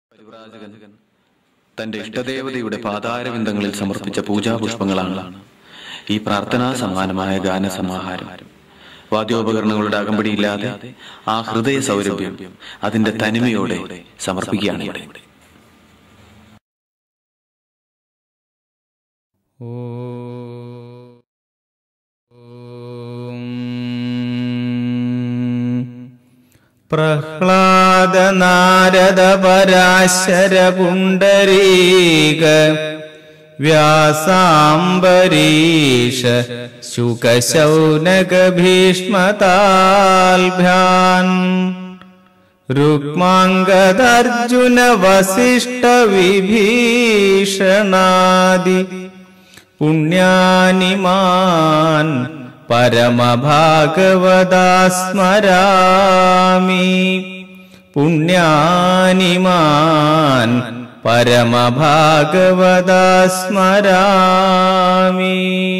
പരിവ്രാജകൻ തന്റെ ഇഷ്ടദേവതയുടെ പാതാരവിന്ദങ്ങളിൽ സമർപ്പിച്ച പൂജാപുഷ്പങ്ങളാണ് ഈ പ്രാർത്ഥനാ സമാനമായ ഗാനസമാഹാരം വാദ്യോപകരണങ്ങളുടെ അകമ്പടിയില്ലാതെ ആ ഹൃദയ സൗരഭ്യം അതിന്റെ തനിമയോടെ സമർപ്പിക്കുകയാണ് ഇവിടെ പ്രഹ്ലാദ നാരദ പരാശര പുണ്ടരീക വ്യാസാംബരീഷ ശുകശൗനക ഭീഷ്മതാൽഭ്യാൻ രുക്മാംഗദർജുന വസിഷ്ഠ വിഭീഷണാദി പുണ്യാനിമാൻ പരമഭാഗവതാ സ്മരാമി പുണ്യാനിമാൻ പരമഭാഗവതാ സ്മരാമി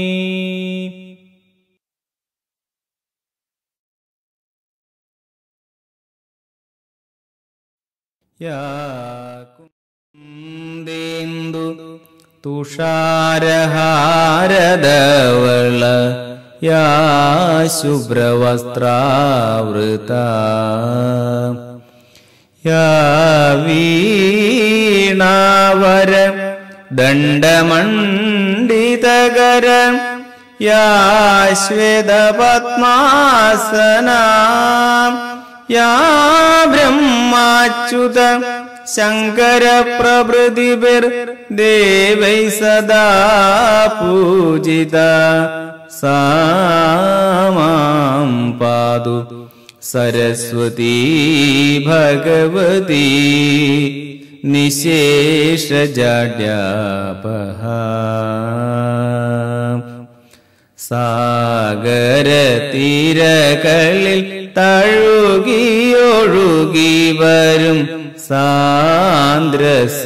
യാ കുന്ദേന്ദു തുഷാരഹാരദവള യാ ശുഭ്രവസ്ത്രാവൃത യാ വീണാവര ദണ്ഡമണ്ഡിതകര യാ ശ്വേതപത്മാസന യാ ബ്രഹ്മാച്യുത ശങ്കര പ്രഭൃതിഭിർ ദേവൈ സദാ പൂജിത സാമാം പാതു സരസ്വതീ ഭഗവതി നിശേഷജാഡ്യാപഹ സാഗരതീരകളിൽ തഴുകിയൊഴുകി വരും സാന്ദ്ര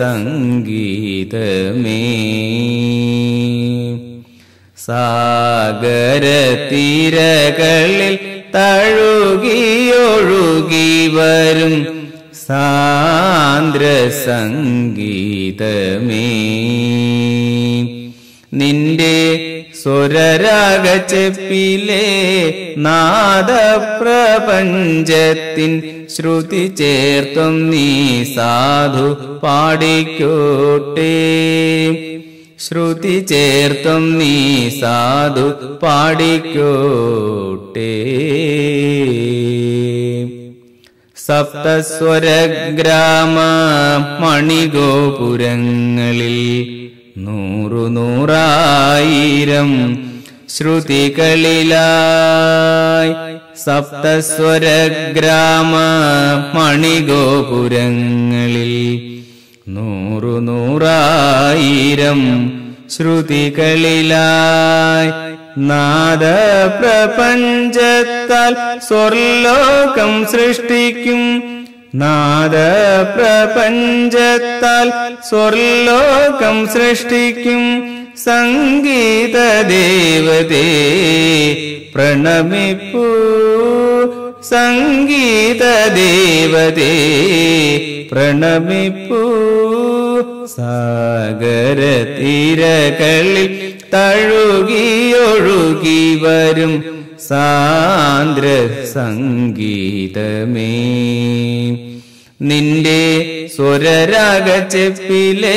സംഗീതമേ സാഗരതീരകളിൽ തഴുകിയൊഴുകി വരും സാന്ദ്ര സംഗീതമേ നിന്റെ സ്വരരാഗച്ചെപ്പിലെ നാദപ്രപഞ്ചത്തിൻ ശ്രുതി ചേർത്തും നീ സാധു പാടിക്കോട്ടെ ശ്രുതി ചേർത്തും നീ സാധു പാടിക്കോട്ടെ സപ്തസ്വരഗ്രാമ മണിഗോപുരങ്ങളിൽ നൂറു നൂറായിരം ശ്രുതികളിലായി സപ്തസ്വരഗ്രാമ മണിഗോപുരങ്ങളിൽ നൂറു നൂറായിരം ശ്രുതികളിലായി നാദപ്രപഞ്ചത്താൽ സ്വർലോകം സൃഷ്ടിക്കും നാദപ്രപഞ്ചത്താൽ സ്വർലോകം സൃഷ്ടിക്കും സംഗീത ദേവതേ പ്രണമിപ്പൂ സംഗീത ദേവതേ പ്രണമിപ്പൂ സാഗര തീരകളിൽ തഴുകിയൊഴുകി വരും സാന്ദ്ര സംഗീതമേ നിന്റെ സ്വരരാഗച്ചെപ്പിലെ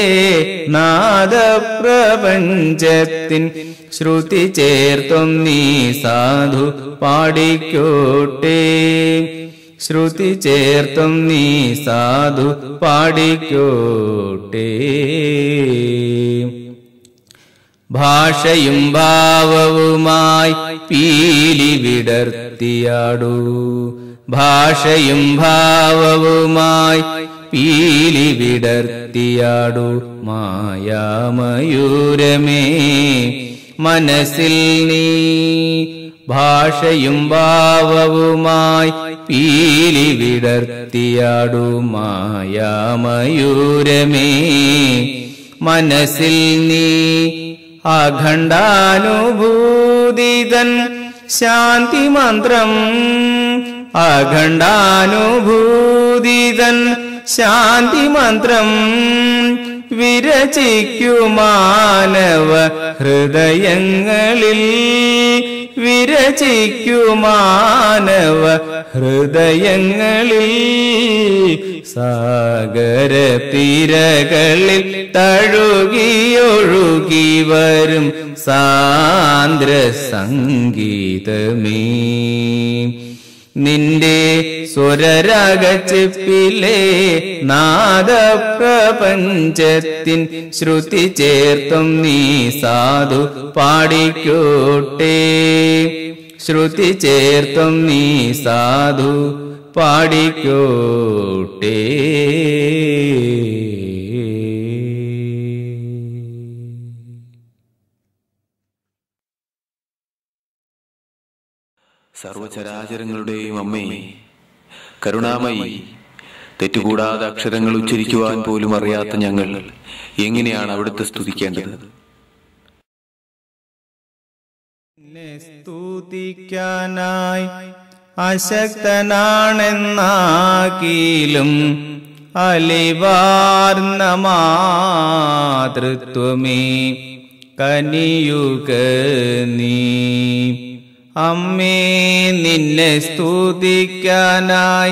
നാദപ്രപഞ്ചത്തിൻ ശ്രുതി ചേർത്തും നീ സാധു പാടിക്കോട്ടെ ശ്രുതി ചേർത്തും നീ സാധു പാടിക്കോട്ടെ ഭാഷയും ഭാവവുമായി പീലി വിടർത്തിയാടൂ ഭാഷയും ഭാവവുമായി പീലി വിടർത്തിയാടൂ മായാമയൂരമേ മനസ്സിൽ നീ ഭാഷയും ഭാവവുമായി പീലി വിടർത്തിയാടൂ മായാമയൂരമേ മനസ്സിൽ നീ അഖണ്ഡാനുഭൂതിതൻ ശാന്തി മന്ത്രം അഖണ്ഡാനുഭൂതിതൻ ശാന്തി മന്ത്രം വിരചിക്കുമാനവ ഹൃദയങ്ങളിൽ വിരചിക്കുമാനവ ഹൃദയങ്ങളിൽ സാഗര തിരകളിൽ തഴുകിയൊഴുകി വരും സാന്ദ്ര സംഗീതമേ നിന്റെ സ്വരരാഗച്ചെപ്പിലെ നാദപ്രപഞ്ചത്തിൻ ശ്രുതി ചേർത്തും നീ സാധു പാടിക്കോട്ടെ ശ്രുതി ചേർത്തും നീ സാധു പാടിക്കോട്ടെ സർവചരാചരങ്ങളുടെയും അമ്മേ കരുണാമയി തെറ്റുകൂടാതെ അക്ഷരങ്ങൾ ഉച്ചരിക്കുവാൻ പോലും അറിയാത്ത ഞങ്ങൾ എങ്ങനെയാണ് അവിടുത്തെ സ്തുതിക്കേണ്ടത് നിന്നെ സ്തുതിക്കാനായി അശക്തനാണെന്നാകിലും അലിവാർന്ന മാതൃത്വമേ കനിയുക നീ അമ്മേ നിന്നെ സ്തുതിക്കാനായി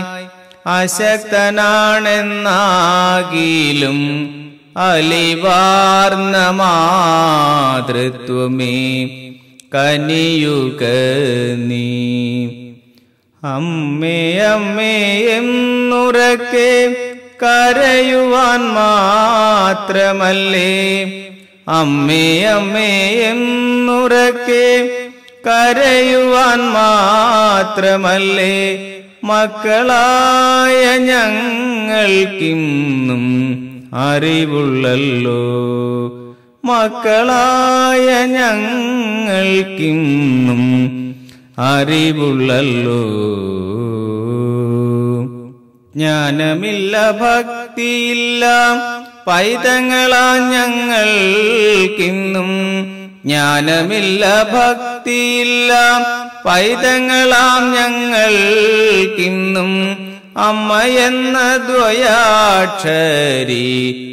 അശക്തനാണെന്നാകിലും അലിവാർന്ന മാതൃത്വമേ കനിയുക നീ അമ്മേ അമ്മേ എന്നുറക്കെ കരയുവാൻ മാത്രമല്ലേ അമ്മേ അമ്മേ എന്നുറക്കെ കരയുവാൻ മാത്രമല്ലേ മക്കളായ ഞങ്ങൾക്കിന്നും അറിവുള്ളല്ലോ മക്കളായ ഞങ്ങൾക്കിന്നും അറിവുള്ളല്ലോ ജ്ഞാനമില്ല ഭക്തിയില്ല പൈതങ്ങളാ ഞങ്ങൾക്കിന്നും ജ്ഞാനമില്ല ഭക്തിയില്ല പൈതങ്ങളാം ഞങ്ങൾക്കിന്നും അമ്മ എന്ന ദ്വയാക്ഷരി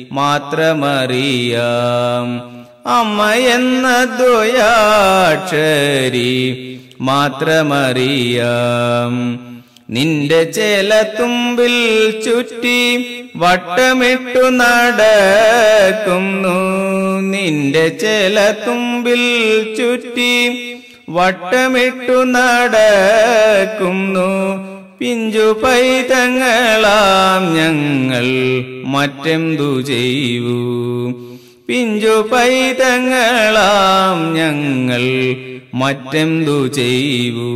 മാത്രമറിയാം അമ്മ എന്ന ദ്വയാക്ഷരി മാത്രമറിയാം നിന്റെ ചേലത്തുമ്പിൽ ചുറ്റി വട്ടമിട്ടു നടക്കുന്നു നിന്റെ ചേലത്തുമ്പിൽ ചുറ്റി വട്ടമിട്ടു നടക്കുന്നു പിഞ്ചു പൈതങ്ങളാം ഞങ്ങൾ മറ്റെന്തു ചെയ്യൂ പിഞ്ചു പൈതങ്ങളാം ഞങ്ങൾ മറ്റെന്തു ചെയ്യൂ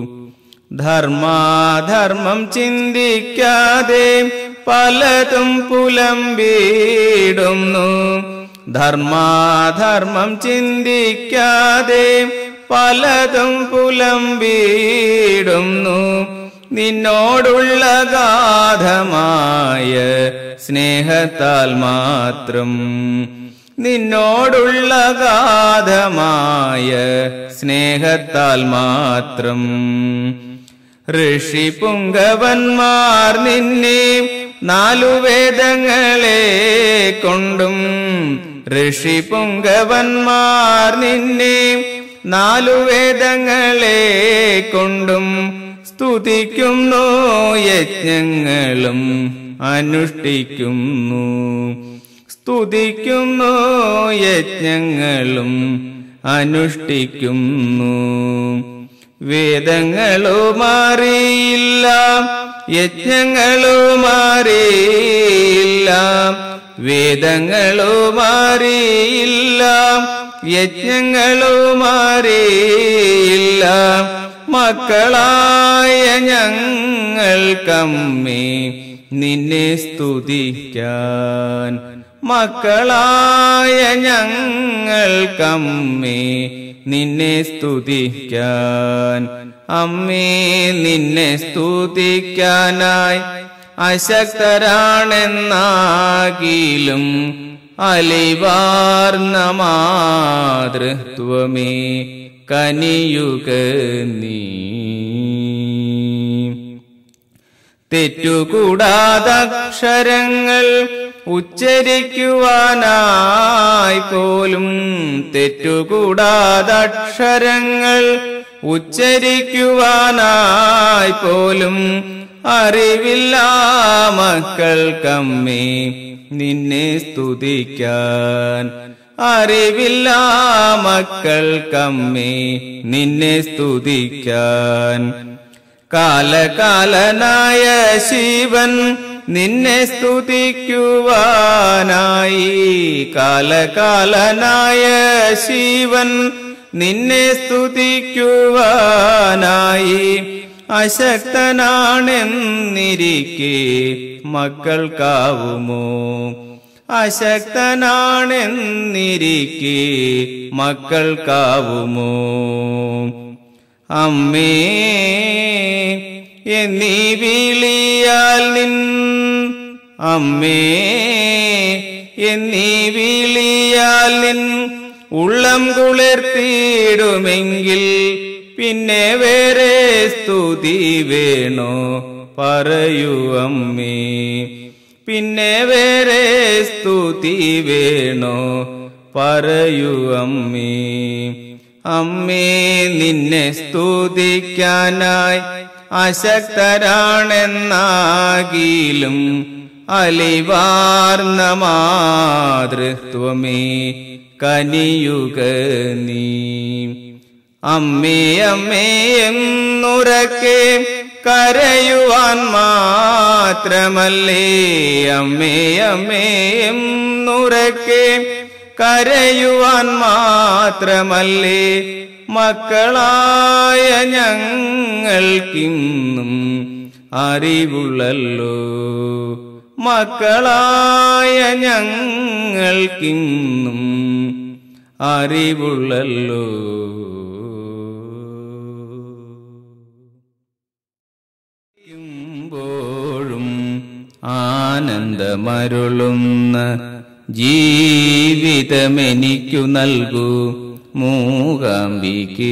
ധർമാധർമ്മം ചിന്തിക്കാതെ പലതും പുലമ്പിടുന്നു ധർമാധർമ്മം ചിന്തിക്കാതെ പലതും പുലമ്പിടുന്നു നിന്നോടുള്ള ഗാധമായ സ്നേഹത്താൽ മാത്രം നിന്നോടുള്ള ഗാധമായ സ്നേഹത്താൽ മാത്രം ഋഷി പുങ്കവന്മാർ നിന്നെ നാലു വേദങ്ങളെ കൊണ്ടും ഋഷി പുങ്കവന്മാർ നിന്നെ നാലു വേദങ്ങളെ കൊണ്ടും സ്തുതിക്കുന്നു യജ്ഞങ്ങളും അനുഷ്ഠിക്കുന്നു സ്തുതിക്കുന്നു യജ്ഞങ്ങളും അനുഷ്ഠിക്കുന്നു വേദങ്ങളും അറിയില്ല യജ്ഞങ്ങളും അറിയില്ല വേദങ്ങളും അറിയില്ല യജ്ഞങ്ങളും അറിയില്ല മക്കളായ ഞങ്ങൾക്കമ്മേ നിന്നെ സ്തുതിക്കാൻ മക്കളായ ഞങ്ങൾക്കമ്മേ നിന്നെ സ്തുതിക്കാൻ അമ്മേ നിന്നെ സ്തുതിക്കാനായി അശക്തരാണെന്നാകിലും അലിവാർന്ന മാതൃത്വമേ കനിയുക നീ തെറ്റുകൂടാതക്ഷരങ്ങൾ ഉച്ചരിക്കുവാനായി പോലും തെറ്റുകൂടാതക്ഷരങ്ങൾ ഉച്ചരിക്കുവാനായി പോലും അറിവില്ല മക്കൾക്കമ്മേ നിന്നെ സ്തുതിക്കാൻ അറിവില്ല മക്കൾക്കമ്മേ നിന്നെ സ്തുതിക്കാൻ കാലകാലനായ ശിവൻ നിന്നെ സ്തുതിക്കുവാനായി കാലകാലനായ ശിവൻ നിന്നെ സ്തുതിക്കുവാനായി അശക്തനാണെന്നിരിക്കെ മക്കൾക്കാവുമോ അശക്തനാണെന്നിരിക്കെ മക്കൾക്കാവുമോ അമ്മേ എന്നീ വിളിയാൽ നിൻ അമ്മേ എന്നീ വിളിയാൽ നിൻ ഉള്ളം കുളിർത്തിയിടുമെങ്കിൽ പിന്നെ വേറെ സ്തുതി വേണോ പറയൂ അമ്മേ പിന്നെ വേറെ സ്തുതി വേണോ പറയൂ അമ്മേ അമ്മേ നിന്നെ സ്തുതിക്കാനായി അശക്തരാണെന്നാകിലും അലിവാർന്ന മാതൃത്വമേ കനിയുക നീ അമ്മേ അമ്മേ എന്നുറക്കെ കരയുവാൻ മാത്രമല്ലേ അമ്മേ അമ്മേ എന്നുറക്കെ കരയുവാൻ മാത്രമല്ലേ മക്കളായ ഞങ്ങൾക്കിന്നും അറിവുള്ളല്ലോ മക്കളായ ഞങ്ങൾക്കിന്നും അറിവുള്ളല്ലോ ുമ്പോഴും ആനന്ദമരുളുന്ന ജീവിതമെനിക്കു നൽകൂ മൂകാംബികേ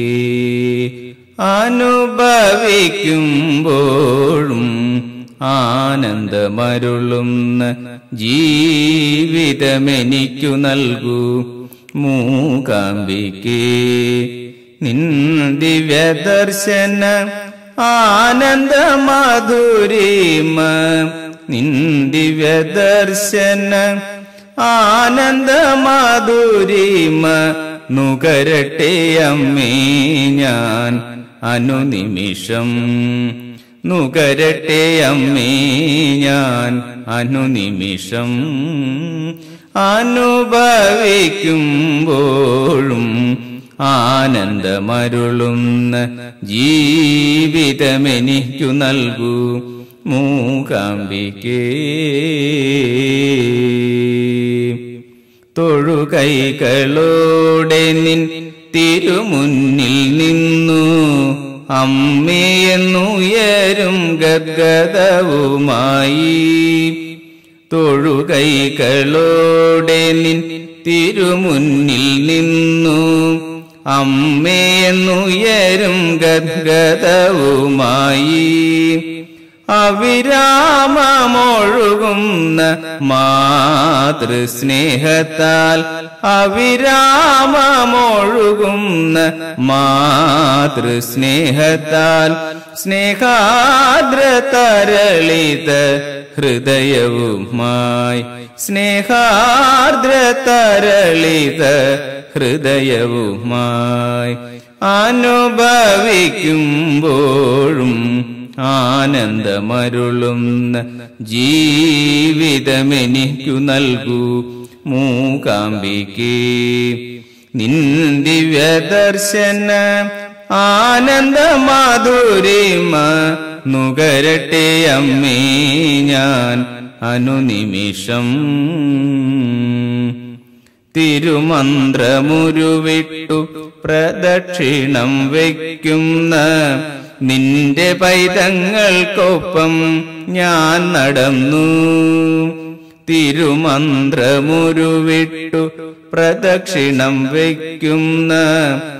അനുഭവിക്കുമ്പോഴും ആനന്ദമരുളുന്ന ജീവിതമെനിക്കു നൽകൂ മൂകാംബികേ നിൻ ദിവ്യദർശന ആനന്ദ മധുരിമ നിൻ ദിവ്യദർശന ആനന്ദ മധുരിമ നുകരട്ടെ അമ്മേ ഞാൻ അനുനിമിഷം നുകരട്ടെ അമ്മേ ഞാൻ അനുനിമിഷം അനുഭവിക്കുമ്പോഴും ആനന്ദമരുളുന്ന ജീവിതമെനിക്കു നൽകൂ മൂകാംബികേ തൊഴുകൈകളോടെ നിൻ തിരുമുന്നിൽ നിന്നു അമ്മയെന്നുയരും ഗദ്ഗതവുമായി തൊഴുകൈകളോടെ നിൻ തിരുമുന്നിൽ നിന്നു അമ്മയെന്നുയരും ഗദ്ഗതവുമായി അവിരാമമൊഴുകുന്ന മാതൃസ്നേഹത്താൽ അവിരാമമൊഴുകുന്ന മാതൃസ്നേഹത്താൽ സ്നേഹാദ്ര തരളിത ഹൃദയവുമായി സ്നേഹാർദ്ര തരളിത ഹൃദയവുമായി അനുഭവിക്കുമ്പോഴും ആനന്ദമരുളുന്ന ജീവിതമെനിക്കു നൽകൂ മൂകാംബികേ നിൻ ദിവ്യദർശന ആനന്ദ മാധുരിമ നുകരട്ടെ അമ്മേ ഞാൻ അനുനിമിഷം തിരുമന്ത്രമുരുവിട്ടു പ്രദക്ഷിണം വയ്ക്കുന്ന നിന്റെ പൈതങ്ങൾക്കൊപ്പം ഞാൻ നടന്നു തിരുമന്ത്രമുരുവിട്ടു പ്രദക്ഷിണം വയ്ക്കുന്ന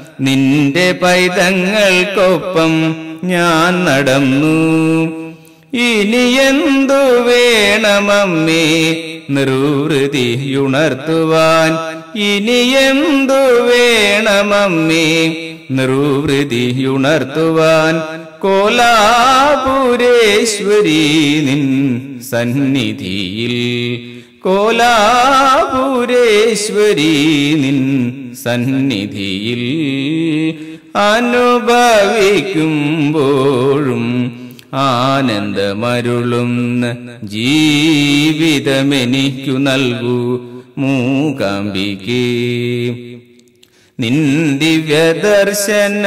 നിന്റെ പൈതങ്ങൾക്കൊപ്പം ഞാൻ നടന്നു ഇനിയെന്തു വേണമമ്മേ നിർവൃതിയുണർത്തുവാൻ ഇനിയെന്തു വേണമമ്മേ നിർവൃതിയുണർത്തുവാൻ കോലാപുരേശ്വരി നിൻ സന്നിധിയിൽ കോലാപുരേശ്വരി നിൻ സന്നിധിയിൽ അനുഭവിക്കുമ്പോഴും ആനന്ദമരുളുന്ന ജീവിതമെനിക്കു നൽകൂ മൂകാംബികേ നിൻ ദിവ്യദർശന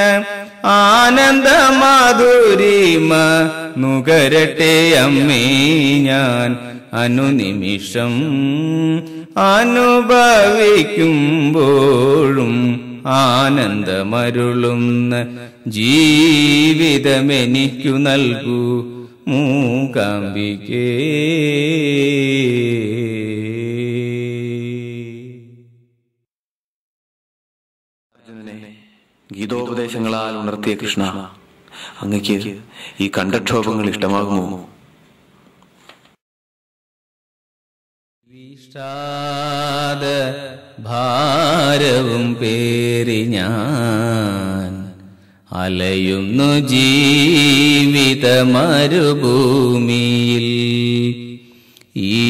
ആനന്ദമാധുരിമ നുകരട്ടെ അമ്മേ ഞാൻ അനുനിമിഷം അനുഭവിക്കുമ്പോഴും ആനന്ദമരുളുന്ന ജീവിതമെനിക്കു നൽകൂ മൂകാംബികേ അർജുനനെ ഗീതോപദേശങ്ങളാൽ ഉണർത്തിയ കൃഷ്ണ അങ്ങക്ക് ഈ കണ്ഠക്ഷോഭങ്ങൾ ഇഷ്ടമാകുമോ വിഷാദ ഭാരവും പേറി ഞാൻ അലയുന്നു ജീവിത മരുഭൂമിയിൽ ഈ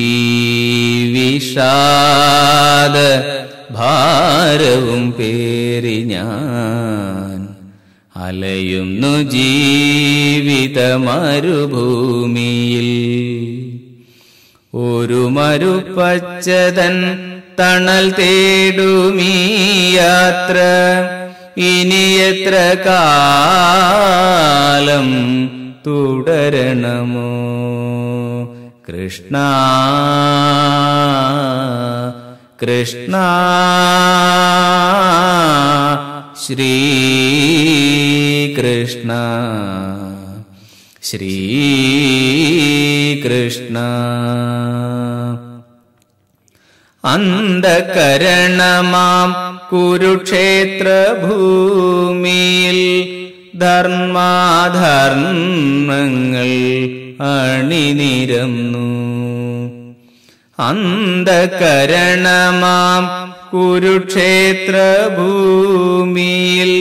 വിഷാദ ഭാരവും പേറി ഞാൻ അലയുന്നു ജീവിത മരുഭൂമിയിൽ ഒരു മരുപ്പച്ചതൻ തണൽ തേടുമീ യാത്ര ഇനി എത്ര കാലം തുടരണമോ കൃഷ്ണ കൃഷ്ണ ശ്രീ കൃഷ്ണ ശ്രീകൃഷ്ണ അന്ധകരണമാം കുരുക്ഷേത്ര ഭൂമിയിൽ ധർമാധർമ്മങ്ങൾ അണിനിരന്നു അന്ധകരണമാം കുരുക്ഷേത്ര ഭൂമിയിൽ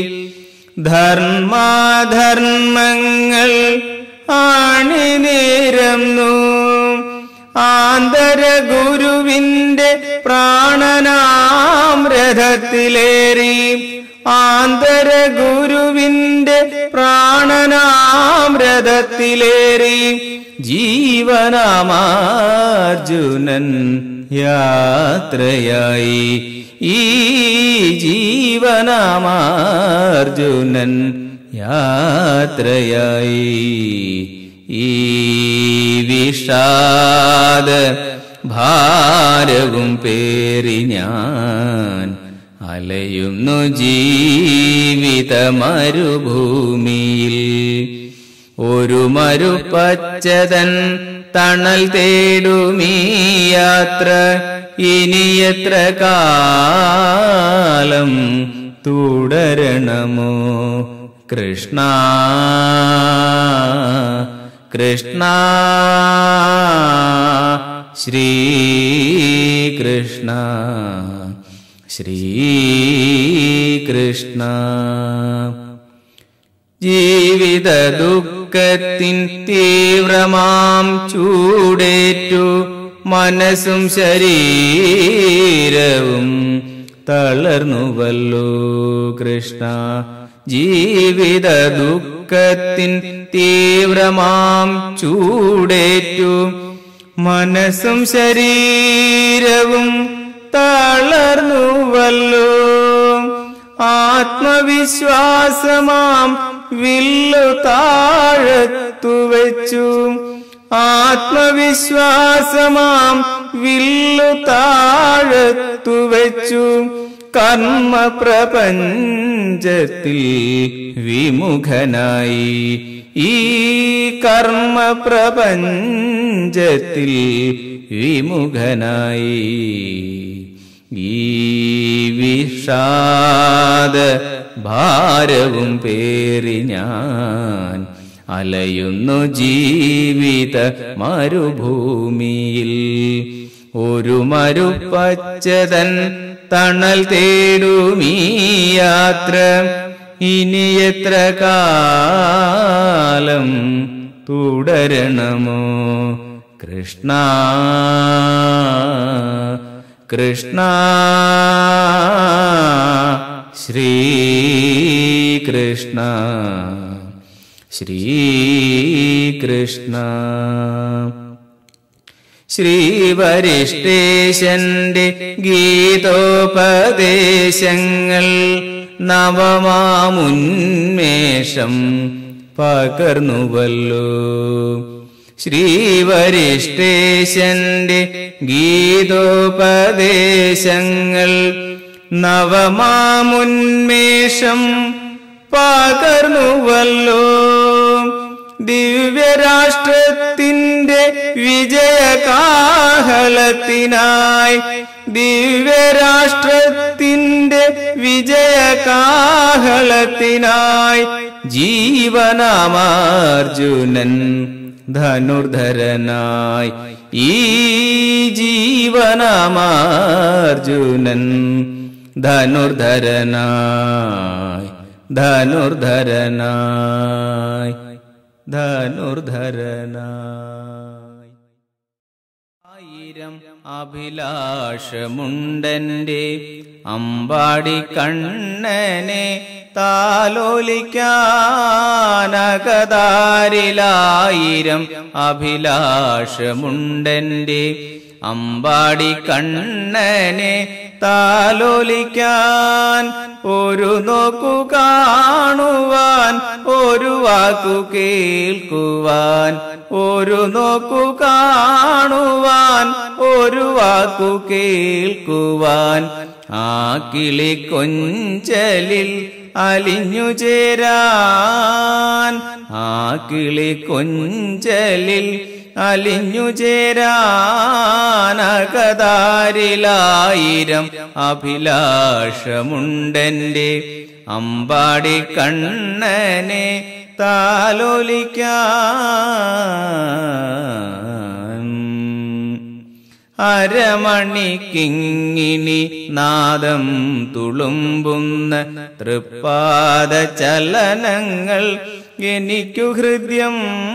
ധർമാധർമ്മങ്ങൾ അണിനിരന്നു ആന്തര ഗുരുവിന്റെ പ്രാണനാം രഥത്തിലേറി ആന്തര ഗുരുവിന്റെ പ്രാണനാം രഥത്തിലേറി ജീവനാമാർജുനൻ യാത്രയായി ഈ ജീവനാമാർജുനൻ യാത്രയായി ഈ വിഷാദ ഭാരവും പേറി ഞാൻ അലയുന്നു ജീവിത മരുഭൂമിയിൽ ഒരു മരുപ്പച്ചതൻ തണൽ തേടുമീ യാത്ര ഇനി എത്ര കാലം തുടരണമോ കൃഷ്ണ കൃഷ്ണ ശ്രീകൃഷ്ണ ശ്രീകൃഷ്ണ ജീവിത ദുഃഖത്തിൻ തീവ്രമാം ചൂടേറ്റു മനസ്സും ശരീരവും തളർന്നുവല്ലോ കൃഷ്ണ ജീവിത ദുഃഖത്തിൻ തീവ്രമാം ചൂടേറ്റു മനസ്സും ശരീരവും തളർന്നുവല്ലോ ആത്മവിശ്വാസമാം വില്ലു താഴത്തു വെച്ചു ആത്മവിശ്വാസമാം വില്ലു താഴത്തു വെച്ചു കർമ്മ പ്രപഞ്ചത്തിൽ വിമുഖനായി ഈ കർമ്മ പ്രപഞ്ചത്തിൽ വിമുഖനായി ഈ വിഷാദ ഭാരവും പേറി ഞാൻ അലയുന്നു ജീവിത മരുഭൂമിയിൽ ഒരു മരുപ്പച്ചതൻ തണൽ തേടുമീ യാത്ര ഇനി എത്ര കാലം തുടരണമോ കൃഷ്ണ കൃഷ്ണ ശ്രീകൃഷ്ണ ശ്രീകൃഷ്ണ ശ്രീവരിഷ്ടേശന്റെ ഗീതോപദേശങ്ങൾ നവമാമുന്മേഷം പകർന്നുവല്ലോ ശ്രീവരിഷ്ടേശന്റെ ഗീതോപദേശങ്ങൾ നവമാമുന്മേഷം പകർന്നുവല്ലോ ദിവ്യരാഷ്ട്രത്തിന്റെ വിജയകാഹളത്തിനായി ദിവ്യരാഷ്ട്രത്തിന്റെ വിജയകാഹളത്തിനായി ജീവനാമാർജുനൻ ധനുർധരനായി ഈ ജീവനാമാർജുനൻ ധനുർധരനായി ധനുർധരനായി ധനുർധരനായി ആയിരം അഭിലാഷമുണ്ടന്റെ അമ്പാടി കണ്ണനെ താലോലിക്കാനകതാരിലായിരം അഭിലാഷമുണ്ടന്റെ അമ്പാടി കണ്ണനെ താലോലിക്കാൻ ഒരു നോക്കു കാണുവാൻ ഒരു വാക്കു കേൾക്കുവാൻ ഒരു നോക്കു കാണുവാൻ ഒരു വാക്കു കേൾക്കുവാൻ ആ കിളി കൊഞ്ചലിൽ അലിഞ്ഞു ചേരാൻ ആ കിളി കൊഞ്ചലിൽ അലിഞ്ഞു ചേരാനകതാരിലായിരം അഭിലാഷമുണ്ടെന്റെ അമ്പാടി കണ്ണനെ താലോലിക്കാൻ അരമണിക്കിങ്ങിനി നാദം തുളുമ്പുന്ന തൃപ്പാദ ചലനങ്ങൾ എനിക്കു ഹൃദ്യം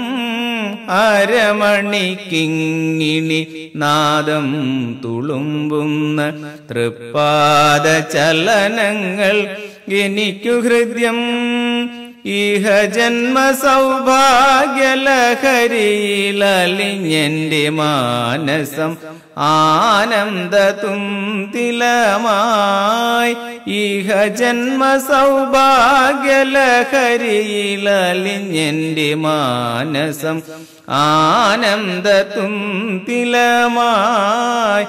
അരമണിക്കിങ്ങിനി നാദം തുളുമ്പുന്ന തൃപ്പാദ ചലനങ്ങൾ എനിക്കു ഹൃദ്യം ഇഹ ജന്മ സൗഭാഗ്യലഹരിയിലലിഞ്ഞെന്റെ മാനസം ആനന്ദ തുന്തിലമായി ഇഹ ജന്മ സൗഭാഗ്യലഹരിയിലലിഞ്ഞെന്റെ മാനസം ആനന്ദ തുന്തിലമായി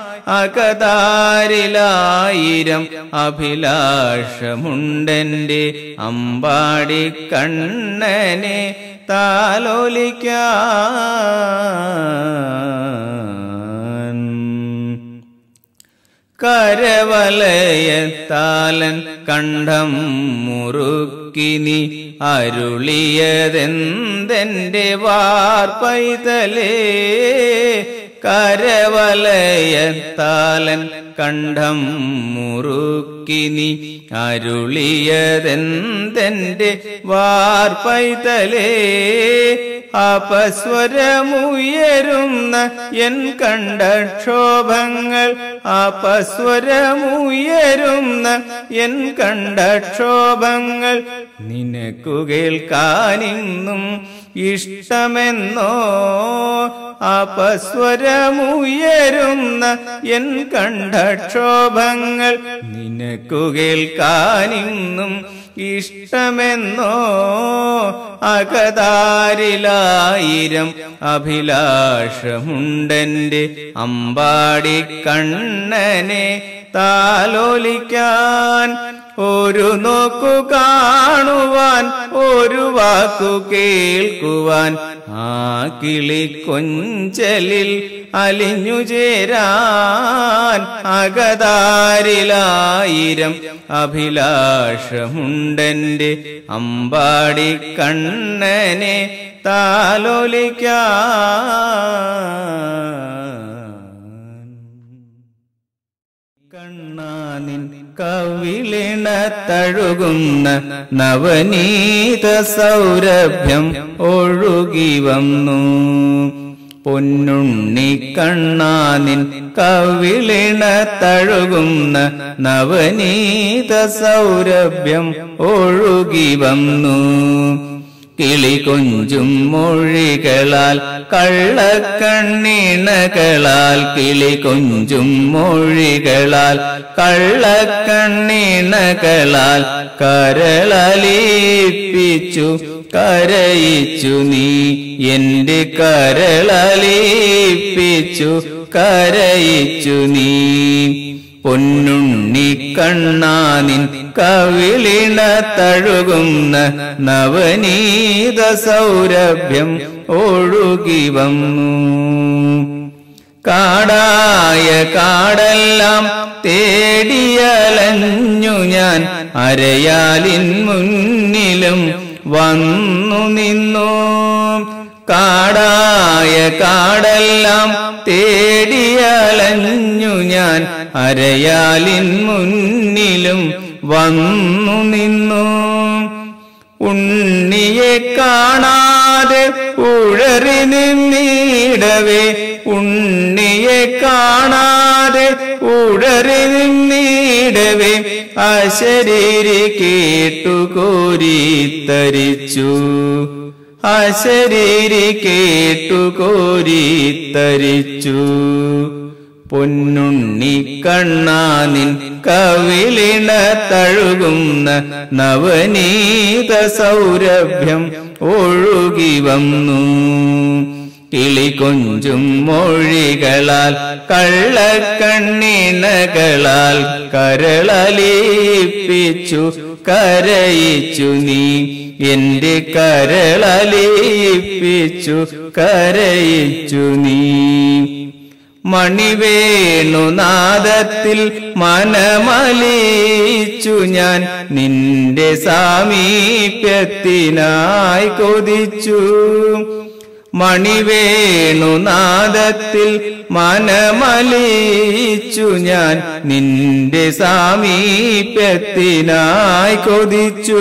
അകതാരിലായിരം അഭിലാഷമുണ്ടെന്റെ അമ്പാടി കണ്ണനെ താലോലിക്കാൻ കരവലയത്താലൻ കണ്ഠം മുറുക്കിനി അരുളിയതെന്തെന്റെ വാർപ്പൈതലേ കരവലയത്താലൻ കണ്ഠം മുറുക്കിനി അരുളിയതെന്തെന്റെ വാർപ്പൈതലേ അപസ്വരമുയരുന്ന എൻ കണ്ടക്ഷോഭങ്ങൾ അപസ്വരമുയരുന്ന എൻ കണ്ടക്ഷോഭങ്ങൾ നിനക്കു കേൾക്കാനിന്നും ഇഷ്ടമെന്നോ അപസ്വരമുയരുന്ന എൻ കണ്ഠക്ഷോഭങ്ങൾ നിനക്കു കേൾക്കാനിന്നും ഇഷ്ടമെന്നോ അകതാരിലായിരം അഭിലാഷമുണ്ടെന്റെ അമ്പാടി കണ്ണനെ താലോലിക്കാൻ ഒരു നോക്കു കാണുവാൻ ഒരു വാക്കു കേൾക്കുവാൻ ആ കിളിക്കൊഞ്ചലിൽ അലിഞ്ഞു ചേരാൻ അകതാരിലായിരം അഭിലാഷമുണ്ടെന്റെ അമ്പാടി കണ്ണനെ താലോലിക്കാൻ കണ്ണാനിൻ കവിളിണ തഴുകുന്ന നവനീത സൗരഭ്യം ഒഴുകി വന്നു പൊന്നുണ്ണി കണ്ണാനിൻ കവിളിണ തഴുകുന്ന നവനീത സൗരഭ്യം ഒഴുകി വന്നു കിളി കൊഞ്ചും മൊഴികളാൽ കള്ളക്കണ്ണീണകളാൽ കിളി കൊഞ്ചും മൊഴികളാൽ കള്ളക്കണ്ണീണകളാൽ കരളലിപ്പിച്ചു കരയിച്ചു നീ എന്റെ കരളലിപ്പിച്ചു കരയിച്ചു നീ പൊന്നുണ്ണി കണ്ണാനിൻ കവിളിണ തഴുകുന്ന നവനീത സൗരഭ്യം ഒഴുകി വന്നു കാടായ കാടെല്ലാം തേടിയലഞ്ഞു ഞാൻ അരയാലിൻ മുന്നിലും വന്നു നിന്നു കാടായ കാടെല്ലാം തേടിയലഞ്ഞു ഞാൻ അരയാലിൻ മുന്നിലും വന്നു നിന്നു ഉണ്ണിയെ കാണാതെ ഉഴറി നിന്നിടവേ ഉണ്ണിയെ കാണാതെ ഉഴറി നിന്നിടവേ അശരീരി കേട്ടു കോരിത്തരിച്ചു അശരീരി കേട്ടു കോരിത്തരിച്ചു പൊന്നുണ്ണി കണ്ണാനിൻ കവിളിണ തഴുകുന്ന നവനീത സൗരഭ്യം ഒഴുകി വന്നു കിളി കൊഞ്ചും മൊഴികളാൽ കള്ളക്കണ്ണിണകളാൽ കരളലിപ്പിച്ചു കരയിച്ചു നീ എന്റെ കരളലിപ്പിച്ചു കരയിച്ചു നീ മണിവേണുനാദത്തിൽ മനമലിച്ചു ഞാൻ നിന്റെ സാമീപ്യത്തിനായി കൊതിച്ചു മണിവേണുനാദത്തിൽ മനമലിച്ചു ഞാൻ നിന്റെ സാമീപ്യത്തിനായി കൊതിച്ചു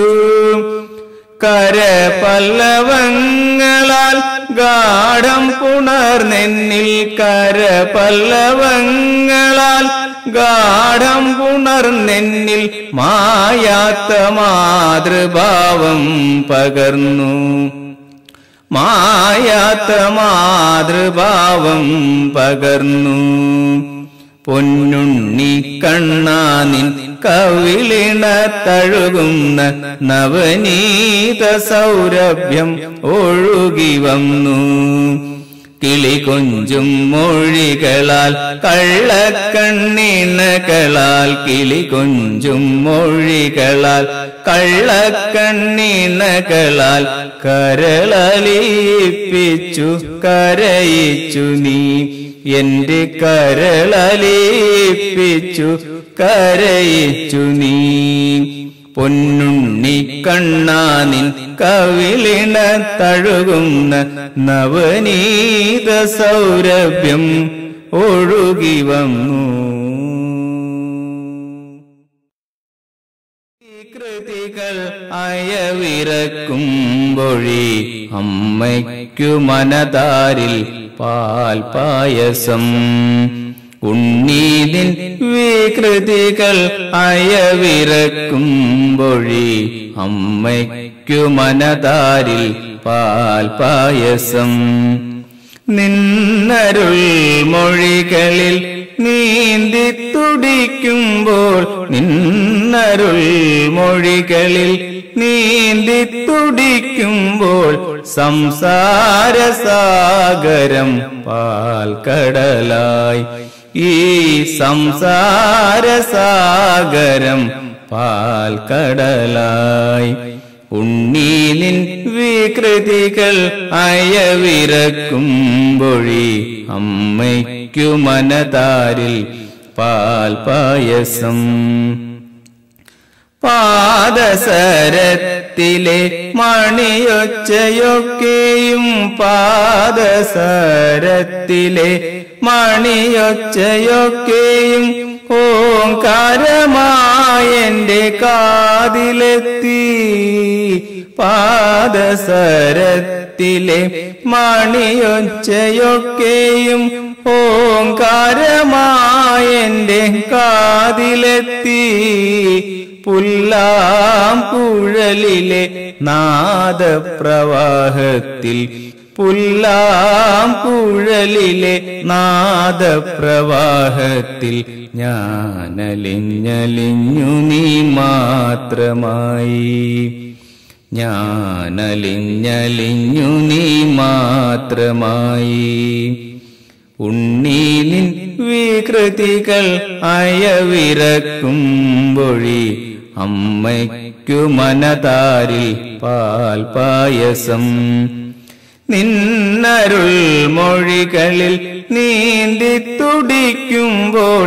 കരപല്ലവങ്ങളാൽ ഗാഠം പുണർന്നെന്നിൽ കരപല്ലവങ്ങളാൽ ഗാഠം പുണർന്നെന്നിൽ മായാത്ത മാതൃഭാവം പകർന്നു മായാത്ത മാതൃഭാവം പകർന്നു പൊന്നുണ്ണി കണ്ണാനിൻ കവിളിണ തഴുകുന്ന നവനീത സൗരഭ്യം ഒഴുകി വന്നു കിളി കൊഞ്ചും മൊഴികളാൽ കള്ളക്കണ്ണീണകളാൽ കിളി കൊഞ്ചും മൊഴികളാൽ കള്ളക്കണ്ണീണകളാൽ കരളലിപ്പിച്ചു കരയിച്ചു നീ എന്റെ കരളലിപ്പിച്ചു കരയിച്ചു നീ പൊന്നുണ്ണി കണ്ണാനിൻ കവിളിണ തഴുകുന്ന നവനീത സൗരഭ്യം ഒഴുകി വന്നു കൃതികൾ അയവിറക്കുമ്പൊഴി അമ്മയ്ക്കു മനതാരിൽ പാൽ പായസം ഉണ്ണീതിൻ വികൃതികൾ അയവിറക്കുമ്പൊഴി അമ്മയ്ക്കു മനതാരിൽ പാൽ പായസം നിന്നരുൾ മൊഴികളിൽ നീന്തി തുടിക്കുമ്പോൾ നിന്നരുൾ മൊഴികളിൽ നീന്തി തുടിക്കുമ്പോൾ സംസാരസാഗരം പാൽക്കടലായി ഈ സംസാരസാഗരം പാൽക്കടലായി ഉണ്ണീനിൻ വികൃതികൾ അയവിറക്കുമ്പൊഴി അമ്മയ്ക്കു മനതാരിൽ പാൽപായസം പാദസരത്തിലെ മണിയൊച്ചയൊക്കെയും പാദസരത്തിലെ മണിയൊച്ചയൊക്കെയും ഓങ്കാരമായെന്റെ കാതിലെത്തി പാദസരത്തിലെ മണിയൊച്ചയൊക്കെയും ഓങ്കാരമായെന്റെ കാതിലെത്തി പുല്ലാം കുഴലിലെ നാദപ്രവാഹത്തിൽ പുല്ലാം കുഴലിലെ നാദപ്രവാഹത്തിൽ ഞാനലിഞ്ഞലിഞ്ഞു നീ മാത്രമായി ഞാനലിഞ്ഞലിഞ്ഞു നീ മാത്രമായി ഉണ്ണീനിൻ വികൃതികൾ അയവിറക്കുമ്പൊഴി അമ്മയ്ക്കു മനതാരിൽ പാൽപായസം നിന്നരുൾ മൊഴികളിൽ നീന്തി തുടിക്കുമ്പോൾ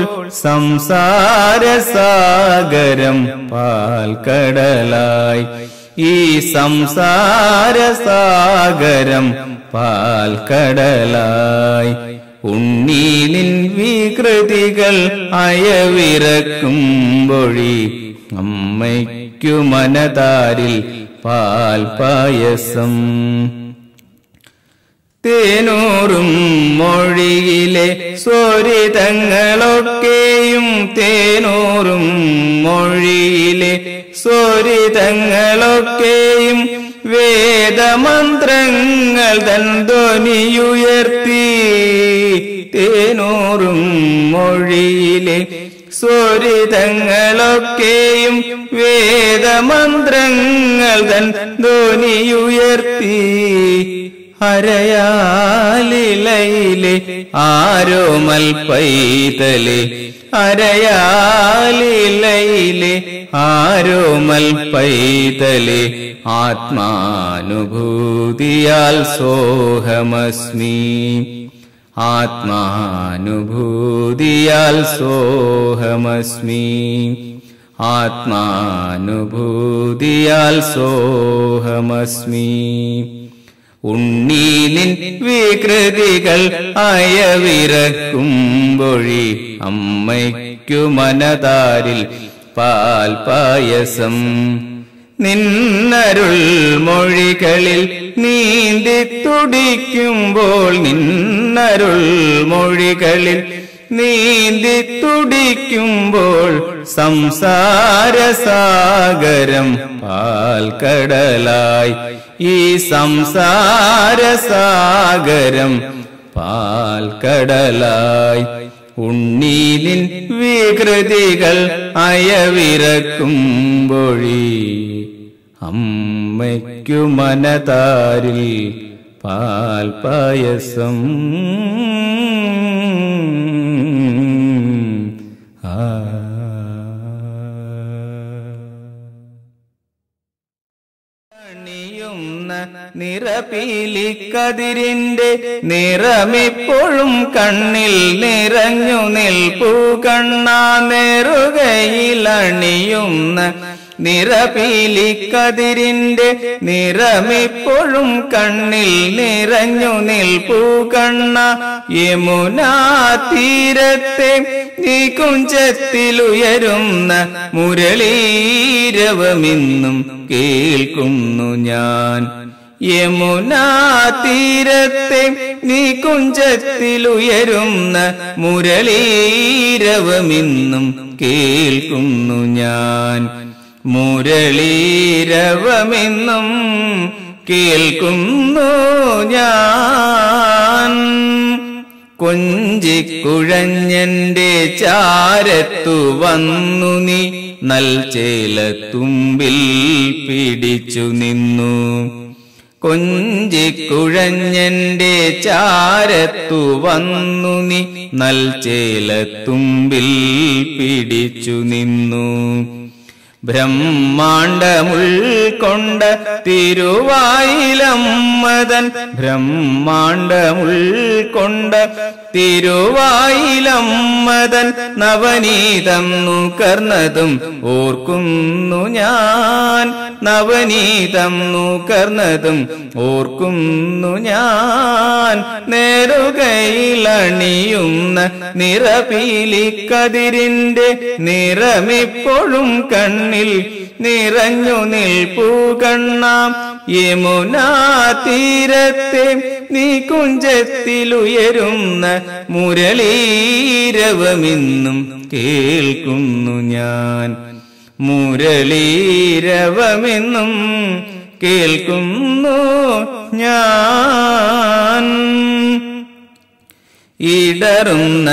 സംസാരസാഗരം പാൽക്കടലായി ഈ സംസാരസാഗരം പാൽക്കടലായി ഉണ്ണീനിൻ വികൃതികൾ അയവിറക്കുമ്പൊഴി അമ്മയ്ക്കു മനതാരിൽ പാൽപായസം തേനൂറും മൊഴിയിലെ സ്വരിതങ്ങളൊക്കെയും തേനൂറും മൊഴിയിലെ സ്വരിതങ്ങളൊക്കെയും വേദമന്ത്രങ്ങൾ തൻ ധ്വനിയുയർത്തി തേനൂറും മൊഴിയിലെ സ്വരിതങ്ങളൊക്കെയും വേദമന്ത്രങ്ങൾ തൻ ധ്വനിയുയർത്തി അരയാലിലയിലെ ആരോമൽ പൈതലെ അരയാലിലയിലെ ആരോമൽ പൈതലെ ആത്മാനുഭൂതിയാൽ സോഹമസ്മി ആത്മാനുഭൂതിയാൽ സോഹമസ്മി ആത്മാനുഭൂതിയാൽ സോഹമസ്മി ഉണ്ണീനിൻ വികൃതികൾ അയവിറക്കുമ്പൊഴി അമ്മയ്ക്കു മനതാരിൽ പാൽപായസം നിന്നരുൾ മൊഴികളിൽ നീന്തി തുടിക്കുമ്പോൾ നിന്നരുൾ മൊഴികളിൽ നീന്തി തുടിക്കുമ്പോൾ സംസാരസാഗരം പാൽക്കടലായി ഈ സംസാരസാഗരം പാൽക്കടലായി ഉണ്ണീനിൻ വികൃതികൾ അയവിറക്കുമ്പൊഴി അമ്മയ്ക്കു മനതാരിൽ പാൽപായസം ആ അണിയുന്ന നിറപീലിക്കതിരിന്റെ നിറമിപ്പോഴും കണ്ണിൽ നിറഞ്ഞു നിൽപ്പൂ കണ്ണാ നെറുകയിലണിയുന്ന നിറപീലിക്കതിരിന്റെ നിറമിപ്പോഴും കണ്ണിൽ നിറഞ്ഞു നിൽപ്പൂ കണ്ണ യമുനാ തീരത്തെ നീ കുഞ്ചത്തിലുയരുന്ന മുരളീരവമിന്നും കേൾക്കുന്നു ഞാൻ യമുനാ തീരത്തെ നീ കുഞ്ചത്തിലുയരുന്ന മുരളീരവമിന്നും കേൾക്കുന്നു ഞാൻ മുരളീരവമെന്നും കേൾക്കുന്നു ഞാൻ കൊഞ്ചിക്കുഴഞ്ഞന്റെ ചാരത്തു വന്നു നീ നൽചേലത്തുമ്പിൽ പിടിച്ചു നിന്നു കൊഞ്ചിക്കുഴഞ്ഞന്റെ ചാരത്തു വന്നു നീ നൽചേലത്തുമ്പിൽ പിടിച്ചു നിന്നു ബ്രഹ്മാണ്ടമുൾക്കൊണ്ട തിരുവായിലമ്മതൻ ബ്രഹ്മാണ്ടമുൾക്കൊണ്ട തിരുവായിലമ്മതൻ നവനീതം നുകർന്നതും ഓർക്കുന്നു ഞാൻ നവനീതം നുകർന്നതും ഓർക്കുന്നു ഞാൻ നേരുകയിലണിയുന്ന നിറപീലിക്കതിരിന്റെ നിറമിപ്പോഴും കണ്ണിൽ നിറഞ്ഞു നിൽപ്പൂ കണ്ണാം യമുനാ തീരത്തെ നീ കുഞ്ചത്തിലുയരുന്ന മുരളീരവമിന്നും കേൾക്കുന്നു ഞാൻ മുരളീരവമെന്നും കേൾക്കുന്നു ഞാൻ ഇടറുന്ന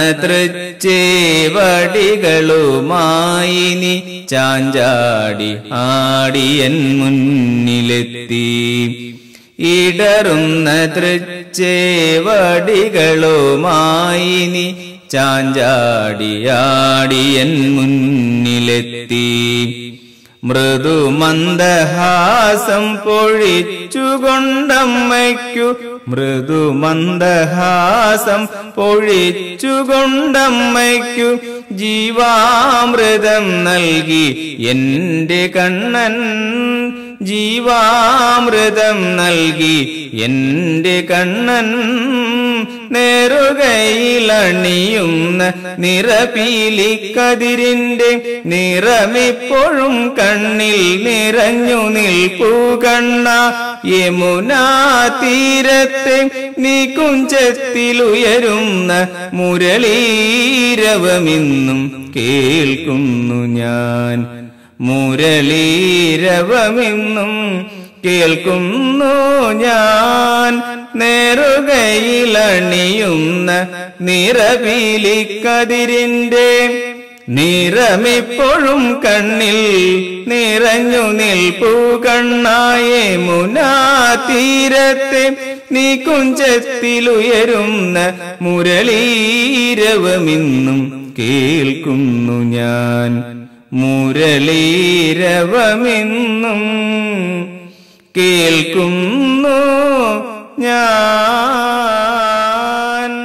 തൃച്ചേവടികളുമായി നീ ചാഞ്ചാടി ആടിയൻ മുന്നിലെത്തി ഇടറുന്ന തൃച്ചേവടികളുമായി നീ ചാഞ്ചാടി ആടിയൻ മുന്നിലെത്തി മൃദുമന്ദഹാസം പൊഴിച്ചുകൊണ്ടമ്മയ്ക്കു മൃദുമന്ദഹാസം പൊഴിച്ചുകൊണ്ടമ്മയ്ക്കു ജീവാമൃതം നൽകി എന്റെ കണ്ണൻ ജീവാമൃതം നൽകി എന്റെ കണ്ണൻ നേറുകയിലണിയുന്ന നിറപീലിക്കതിരിന്റെ നിറമിപ്പോഴും കണ്ണിൽ നിറഞ്ഞു നിൽപ്പൂ കണ്ണ യമുനാ തീരത്തെ നീ കുഞ്ചത്തിലുയരുന്ന മുരളീരവമിന്നും കേൾക്കുന്നു ഞാൻ മുരളീരവമെന്നും കേൾക്കുന്നു ഞാൻ നേറുകയിലണിയുന്ന നിറപീലിക്കതിരിന്റെ നിറമിപ്പോഴും കണ്ണിൽ നിറഞ്ഞു നിൽപ്പൂ കണ്ണായേ മുനാ തീരത്തെ നീ കുഞ്ചത്തിലുയരുന്ന മുരളീരവമിന്നും കേൾക്കുന്നു ഞാൻ മുരളീരവമെന്നും കേൾക്കുന്നു ഞാൻ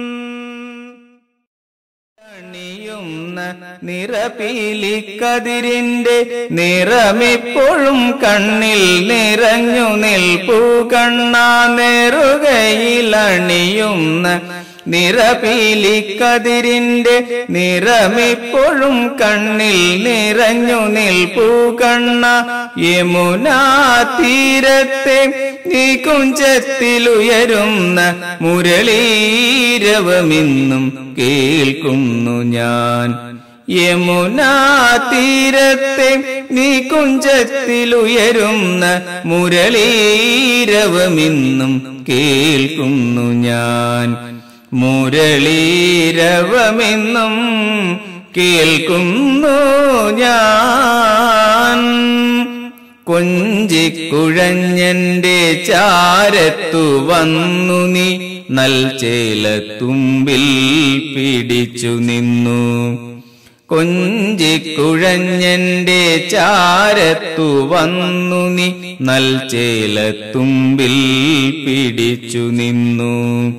അണിയുന്ന നിറപീലിക്കതിരിന്റെ നിറമിപ്പോഴും കണ്ണിൽ നിറഞ്ഞു നിൽപ്പൂ കണ്ണാ നെറുകയിലണിയുന്ന നിറപീലിക്കതിരിന്റെ നിറമിപ്പോഴും കണ്ണിൽ നിറഞ്ഞു നിൽപ്പൂ കണ്ണ യമുനാ തീരത്തെ നീ കുഞ്ചത്തിലുയരുന്ന മുരളീരവമിന്നും കേൾക്കുന്നു ഞാൻ യമുനാ തീരത്തെ നീ കുഞ്ചത്തിലുയരുന്ന മുരളീരവമിന്നും കേൾക്കുന്നു ഞാൻ മുരളീരവമെന്നും കേൾക്കുന്നു ഞാൻ കൊഞ്ചിക്കുഴഞ്ഞന്റെ ചാരത്തു വന്നു നീ നൽചേലത്തുമ്പിൽ പിടിച്ചു നിന്നു കൊഞ്ചിക്കുഴഞ്ഞന്റെ ചാരത്തു വന്നു നീ നൽചേലത്തുമ്പിൽ പിടിച്ചു നിന്നു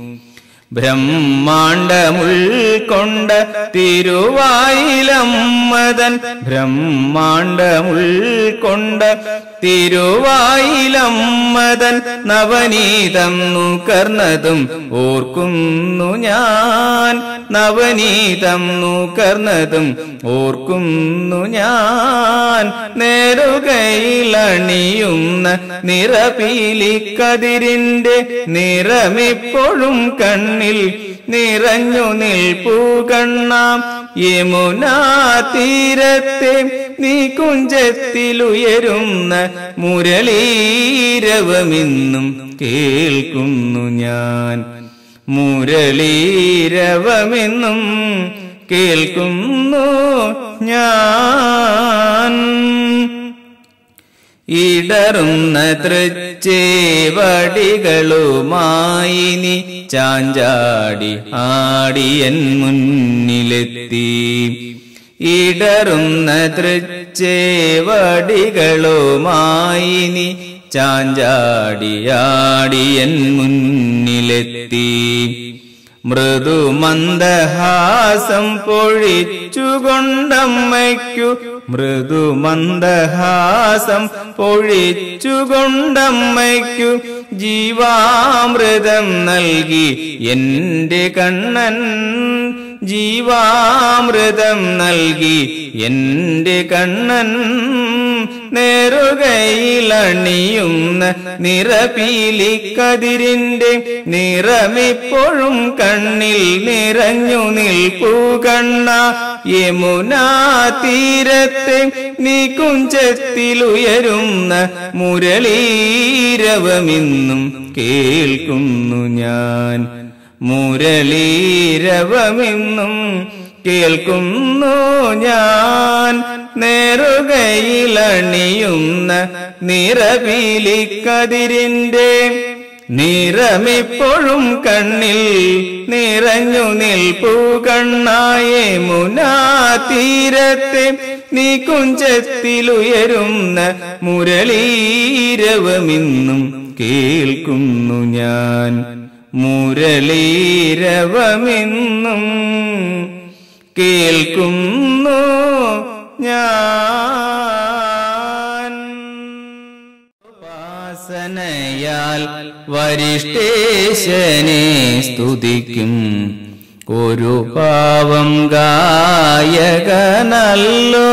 ബ്രഹ്മാണ്ടമുൾക്കൊണ്ട തിരുവായിലമ്മതൻ ബ്രഹ്മാണ്ടമുൾക്കൊണ്ട തിരുവായിലമ്മതൻ നവനീതം നുകർന്നതും ഓർക്കുന്നു ഞാൻ നവനീതം നുകർന്നതും ഓർക്കുന്നു ഞാൻ നേരുകയിലണിയുന്ന നിറപീലിക്കതിരിന്റെ നിറമിപ്പോഴും കണ്ണിൽ നിറഞ്ഞു നിൽപ്പൂ കണ്ണാം യമുനാ തീരത്തെ നീ കുഞ്ചത്തിലുയരുന്ന മുരളീരവമിന്നും കേൾക്കുന്നു ഞാൻ മുരളീരവമെന്നും കേൾക്കുന്നു ഞാൻ ഇടറുന്ന തൃച്ചേവടികളുമായി നീ ചാഞ്ചാടി ആടിയൻ മുന്നിലെത്തി ഇടറുന്ന തൃച്ചേവടികളുമായി നീ ചാഞ്ചാടിയാടിയൻ മുന്നിലെത്തി മൃദുമന്ദഹാസം പൊഴിച്ചുകൊണ്ടമ്മയ്ക്കു മൃദുമന്ദഹാസം പൊഴിച്ചുകൊണ്ടമ്മയ്ക്കു ജീവാമൃതം നൽകി എന്റെ കണ്ണൻ ജീവാമൃതം നൽകി എന്റെ കണ്ണൻ നേറുകയിലണിയുന്ന നിറപീലിക്കതിരിന്റെ നിറമിപ്പോഴും കണ്ണിൽ നിറഞ്ഞു നിൽപ്പൂ കണ്ണ യമുനാ തീരത്തെ നീ കുഞ്ചത്തിലുയരുന്ന മുരളീരവമിന്നും കേൾക്കുന്നു ഞാൻ മുരളീരവമെന്നും കേൾക്കുന്നു ഞാൻ നേറുകയിലണിയുന്ന നിറപീലിക്കതിരിന്റെ നിറമിപ്പോഴും കണ്ണിൽ നിറഞ്ഞു നിൽപ്പൂ കണ്ണായേ മുനാ തീരത്തെ നീ കുഞ്ചത്തിലുയരുന്ന മുരളീരവമിന്നും കേൾക്കുന്നു ഞാൻ മുരളീരവമെന്നും കേൾക്കുന്നു ഞാൻ ഉപാസനയാൽ വരിഷ്ഠേശനെ സ്തുതിക്കും ഒരു പാവം ഗായകനല്ലോ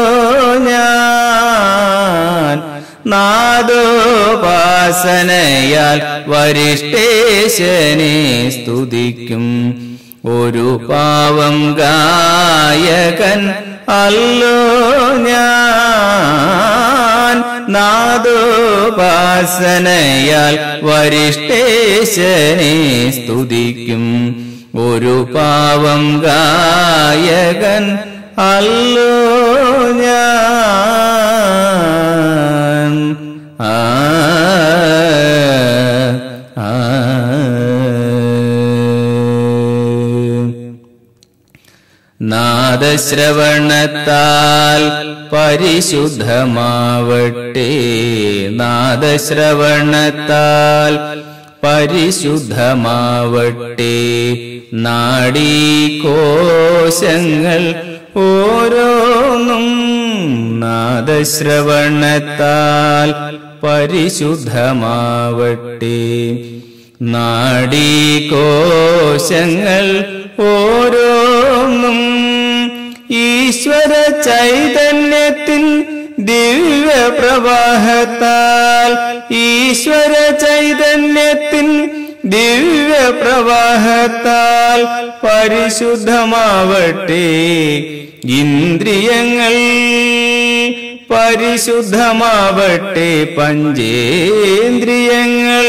ഞാൻ നാദോപാസനയാൽ വരിഷ്ഠേശനെ സ്തുതിക്കും ഒരു പാവം ഗായകൻ അല്ലോ ഞാൻ നാദോപാസനയാൽ വരിഷ്ഠേശനെ സ്തുതിക്കും ഒരു പാവം ഗായകൻ അല്ലോ ഞാൻ ആ ആ നാദശ്രവണത്താൽ പരിശുദ്ധമാവട്ടെ നാദശ്രവണത്താൽ പരിശുദ്ധമാവട്ടെ നാഡീകോശങ്ങൾ ഓരോന്നും നാദശ്രവണത്താൽ പരിശുദ്ധമാവട്ടെ നാഡീകോശങ്ങൾ ഓരോന്നും ഈശ്വര ചൈതന്യത്തിൻ ദിവ്യപ്രവാഹത്താൽ ഈശ്വര ചൈതന്യത്തിൻ ദിവ്യപ്രവാഹത്താൽ പരിശുദ്ധമാവട്ടെ ഇന്ദ്രിയങ്ങൾ പരിശുദ്ധമാവട്ടെ പഞ്ചേന്ദ്രിയങ്ങൾ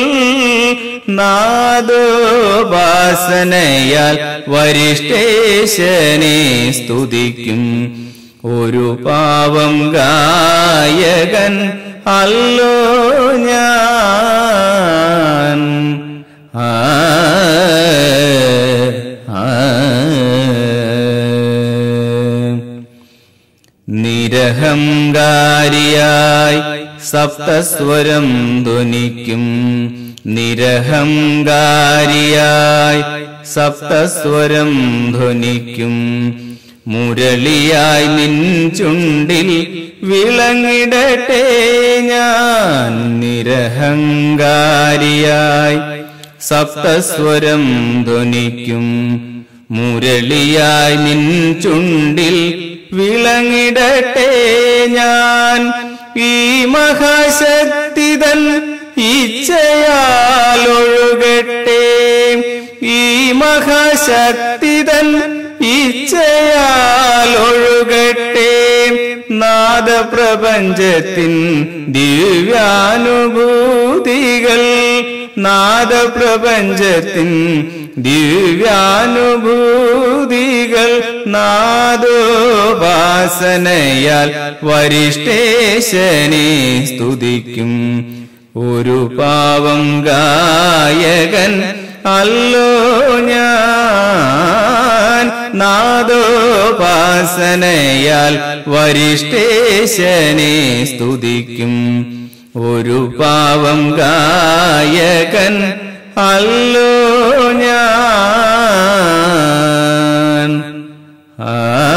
നാദോപാസനയാൽ വരിഷ്ഠേശനെ സ്തുതിക്കും ഒരു പാവം ഗായകൻ അല്ലോ ഞാൻ ആ ആ നിരഹങ്കാരിയായി സപ്തസ്വരം ധ്വനിക്കും നിരഹങ്കാരിയായി സപ്തസ്വരം ധ്വനിക്കും മുരളിയായി നിൻ ചുണ്ടിൽ വിളങ്ങിടട്ടെ ഞാൻ നിരഹങ്കാരിയായി സപ്തസ്വരം ധ്വനിക്കും മുരളിയായി നിൻ ചുണ്ടിൽ വിളങ്ങിടട്ടെ ഞാൻ ഈ മഹാശക്തിതൻ ഇച്ഛയാലൊഴുകട്ടെ ഈ മഹാശക്തിതൻ ഇച്ഛയാലൊഴുകട്ടെ നാദപ്രപഞ്ചത്തിൻ ദിവ്യാനുഭൂതികൾ നാദപ്രപഞ്ചത്തിൻ ദിവ്യാനുഭൂതികൾ നാദോപാസനയാൽ വരിഷ്ഠേശനെ സ്തുതിക്കും ഒരു പാവം ഗായകൻ അല്ലോ ഞാൻ നാദോപാസനയാൽ വരിഷ്ഠേശനെ സ്തുതിക്കും ഒരു പാവം ഗായകൻ അല്ലോ ഞാൻ ആ